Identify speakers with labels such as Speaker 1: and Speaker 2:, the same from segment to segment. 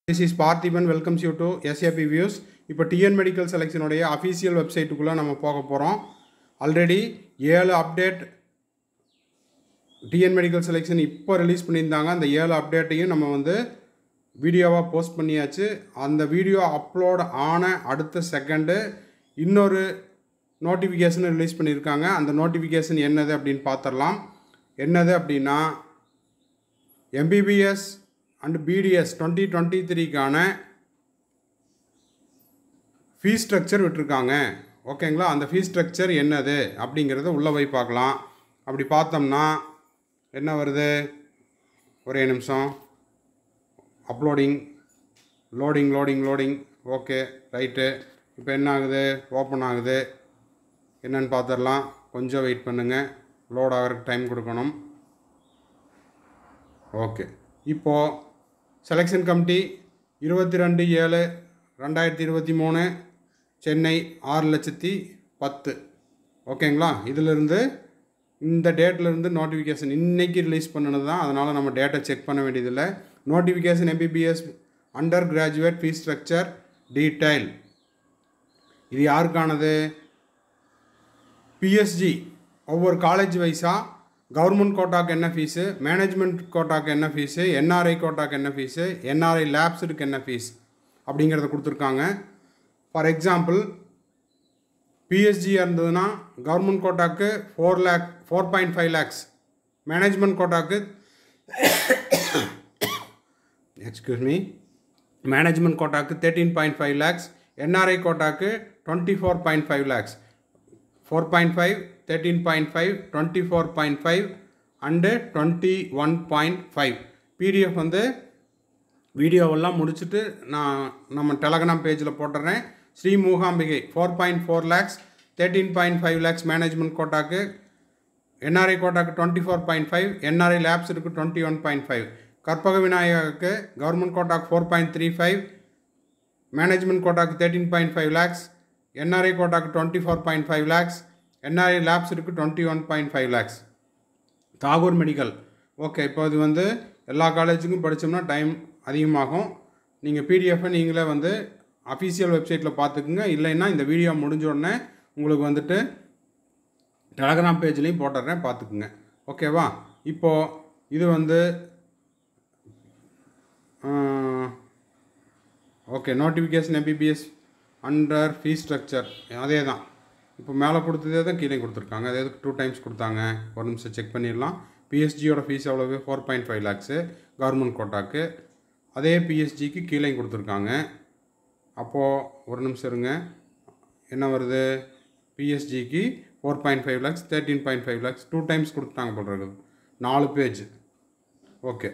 Speaker 1: this is Parthiban welcomes you to SAP views இப்போ TN medical செலெக்ஷனுடைய official வெப்சைட்டுக்குள்ளே நம்ம போக போகிறோம் ஆல்ரெடி ஏழு அப்டேட் டிஎன் மெடிக்கல் செலெக்ஷன் இப்போ ரிலீஸ் பண்ணியிருந்தாங்க அந்த ஏழு அப்டேட்டையும் நம்ம வந்து வீடியோவாக போஸ்ட் பண்ணியாச்சு அந்த வீடியோ அப்லோட் ஆன அடுத்த செகண்டு இன்னொரு நோட்டிஃபிகேஷன் ரிலீஸ் பண்ணியிருக்காங்க அந்த நோட்டிஃபிகேஷன் என்னது அப்படின்னு பார்த்துடலாம் என்னது அப்படின்னா MBBS and BDS twenty twenty த்ரீக்கான ஃபீஸ் ஸ்ட்ரக்சர் விட்டுருக்காங்க ஓகேங்களா அந்த ஃபீஸ் ஸ்ட்ரக்சர் என்னது அப்படிங்கிறத உள்ளே போய் பார்க்கலாம் அப்படி பார்த்தோம்னா என்ன வருது ஒரே நிமிஷம் uploading loading loading loading okay right இப்போ என்ன ஆகுது ஓப்பன் ஆகுது என்னன்னு பார்த்துடலாம் கொஞ்சம் வெயிட் பண்ணுங்கள் லோட் ஆகிறதுக்கு டைம் கொடுக்கணும் ஓகே இப்போது செலெக்ஷன் கமிட்டி இருபத்தி ரெண்டு ஏழு ரெண்டாயிரத்தி இருபத்தி மூணு சென்னை ஆறு லட்சத்தி பத்து ஓகேங்களா இதிலிருந்து இந்த டேட்லேருந்து நோட்டிஃபிகேஷன் இன்றைக்கி ரிலீஸ் பண்ணினது தான் அதனால் நம்ம டேட்டை செக் பண்ண வேண்டியதில்லை notification MBBS undergraduate fees structure detail இது யாருக்கானது பிஎஸ்ஜி ஒவ்வொரு காலேஜ் வைஸாக கவர்மெண்ட் கோட்டாக்கு என்ன ஃபீஸு மேனேஜ்மெண்ட் கோட்டாக்கு என்ன ஃபீஸு என்ஆர்ஐ கோட்டாக்கு என்ன ஃபீஸு என்ஆர்ஐ லேப்ஸுக்கு என்ன ஃபீஸ் அப்படிங்கிறத கொடுத்துருக்காங்க ஃபார் எக்ஸாம்பிள் பிஎஸ்ஜியாக இருந்ததுன்னா கவர்மெண்ட் கோட்டாக்கு four lakh four point five lakhs management கோட்டாக்கு எக்ஸ்கியூஸ் மீ மேனேஜ்மெண்ட் கோட்டாக்கு thirteen point five lakhs NRI கோட்டாக்கு twenty four point five lakhs four point five thirteen point five twenty four point five and twenty one point five PDF வந்து வீடியோவெல்லாம் முடிச்சுட்டு நான் நம்ம Telegram பேஜில் போட்டுறேன் Sri Mookambigai four point four lakhs thirteen point five lakhs management கோட்டாக்கு NRI கோட்டாக்கு twenty four point five NRI lakhs இருக்குது twenty one point five Karpaga விநாயகருக்கு கவர்மெண்ட் கோட்டாக்கு four point three five management கோட்டாக்கு thirteen point five lakhs NRI கோட்டாக்கு twenty four point five lakhs NRI lakhs இருக்குது twenty one point five lakhs Tagore medical okay இப்போ இது வந்து எல்லா காலேஜுக்கும் படித்தோம்னா டைம் அதிகமாகும் நீங்கள் பிடிஎஃப்பை நீங்களே வந்து அஃபீஷியல் வெப்சைட்டில் பார்த்துக்குங்க இல்லைன்னா இந்த வீடியோ முடிஞ்ச உடனே உங்களுக்கு வந்துட்டு டெலகிராம் பேஜ்லேயும் போட்டுடுறேன் பார்த்துக்குங்க ஓகேவா இப்போது இது வந்து okay notification MBBS under fees structure அதே தான் இப்போ மேலே கொடுத்ததே தான் கீழே கொடுத்துருக்காங்க அதே டூ டைம்ஸ் கொடுத்தாங்க ஒரு நிமிஷம் செக் பண்ணிடலாம் பிஎஸ்ஜியோட ஃபீஸ் எவ்வளவு four point five lakhs government கோட்டாக்கு அதே பிஎஸ்ஜிக்கு கீழே கொடுத்துருக்காங்க அப்போது ஒரு நிமிஷம் இருங்க என்ன வருது பிஎஸ்ஜிக்கு four point five lakhs thirteen point five lakhs two times கொடுத்தாங்க போடுறது நாலு பேஜ் ஓகே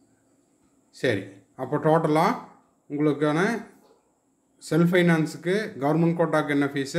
Speaker 1: சரி அப்போ டோட்டலாக உங்களுக்கான செல்ஃப் ஃபைனான்ஸுக்கு கவர்மெண்ட் கோட்டாக்கு என்ன ஃபீஸு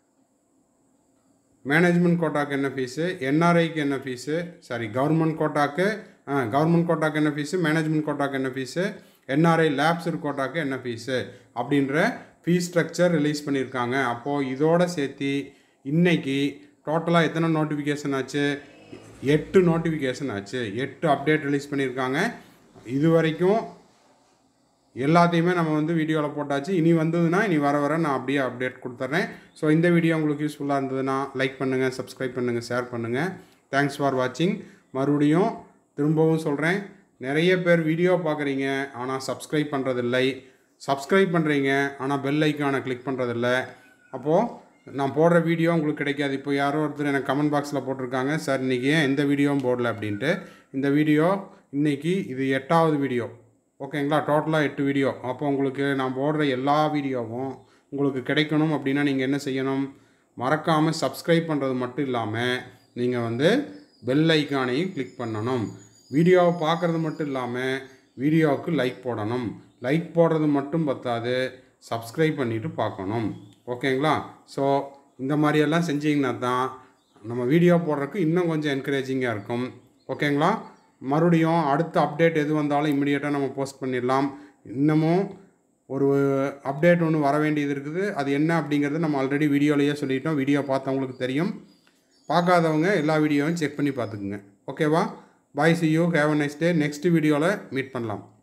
Speaker 1: மேனேஜ்மெண்ட் கோட்டாக்கு என்ன ஃபீஸு என்ஆர்ஐக்கு என்ன ஃபீஸு சாரி கவர்மெண்ட் கோட்டாக்கு கவர்மெண்ட் கோட்டாக்கு என்ன ஃபீஸு மேனேஜ்மெண்ட் கோட்டாக்கு என்ன ஃபீஸு என்ஆர்ஐ லேப்ஸ் கோட்டாக்கு என்ன ஃபீஸு அப்படின்ற ஃபீஸ் ஸ்ட்ரக்சர் ரிலீஸ் பண்ணியிருக்காங்க அப்போது இதோடு சேர்த்து இன்னைக்கு டோட்டலாக எத்தனை நோட்டிஃபிகேஷன் ஆச்சு எட்டு நோட்டிஃபிகேஷன் ஆச்சு எட்டு அப்டேட் ரிலீஸ் பண்ணியிருக்காங்க இது வரைக்கும் எல்லாத்தையுமே நம்ம வந்து வீடியோவில் போட்டாச்சு இனி வந்ததுன்னா இனி வர வர நான் அப்படியே அப்டேட் கொடுத்துட்றேன் ஸோ இந்த வீடியோ உங்களுக்கு யூஸ்ஃபுல்லாக இருந்ததுன்னா லைக் பண்ணுங்கள் சப்ஸ்கிரைப் பண்ணுங்கள் ஷேர் பண்ணுங்கள் தேங்க்ஸ் ஃபார் வாட்சிங் மறுபடியும் திரும்பவும் சொல்கிறேன் நிறைய பேர் வீடியோ பார்க்குறீங்க ஆனால் சப்ஸ்கிரைப் பண்ணுறதில்லை சப்ஸ்கிரைப் பண்ணுறீங்க ஆனால் பெல் ஐக்கானை கிளிக் பண்ணுறதில்ல அப்போது நான் போடுற வீடியோ உங்களுக்கு கிடைக்காது இப்போ யாரோ ஒருத்தர் எனக்கு கமெண்ட் பாக்ஸில் போட்டிருக்காங்க சார் இன்றைக்கி ஏன் எந்த வீடியோவும் போடல அப்படின்ட்டு இந்த வீடியோ இன்றைக்கி இது எட்டாவது வீடியோ ஓகேங்களா டோட்டலாக எட்டு வீடியோ அப்போ உங்களுக்கு நான் போடுற எல்லா வீடியோவும் உங்களுக்கு கிடைக்கணும் அப்படின்னா நீங்கள் என்ன செய்யணும் மறக்காமல் சப்ஸ்கிரைப் பண்ணுறது மட்டும் இல்லாமல் நீங்கள் வந்து பெல் ஐக்கானையும் கிளிக் பண்ணணும் வீடியோவை பார்க்குறது மட்டும் இல்லாமல் வீடியோவுக்கு லைக் போடணும் லைக் போடுறது மட்டும் பத்தாது சப்ஸ்கிரைப் பண்ணிவிட்டு பார்க்கணும் ஓகேங்களா ஸோ இந்த மாதிரியெல்லாம் செஞ்சிங்கன்னா தான் நம்ம வீடியோ போடுறதுக்கு இன்னும் கொஞ்சம் என்கரேஜிங்காக இருக்கும் ஓகேங்களா மறுபடியும் அடுத்த அப்டேட் எது வந்தாலும் இமிடியேட்டாக நம்ம போஸ்ட் பண்ணிடலாம் இன்னமும் ஒரு அப்டேட் ஒன்று வர வேண்டியது இருக்குது அது என்ன அப்படிங்கிறது நம்ம ஆல்ரெடி வீடியோலேயே சொல்லிட்டோம் வீடியோ பார்த்தவங்களுக்கு தெரியும் பார்க்காதவங்க எல்லா வீடியோவும் செக் பண்ணி பார்த்துக்குங்க ஓகேவா bye see you have a next day next வீடியோவில் மீட் பண்ணலாம்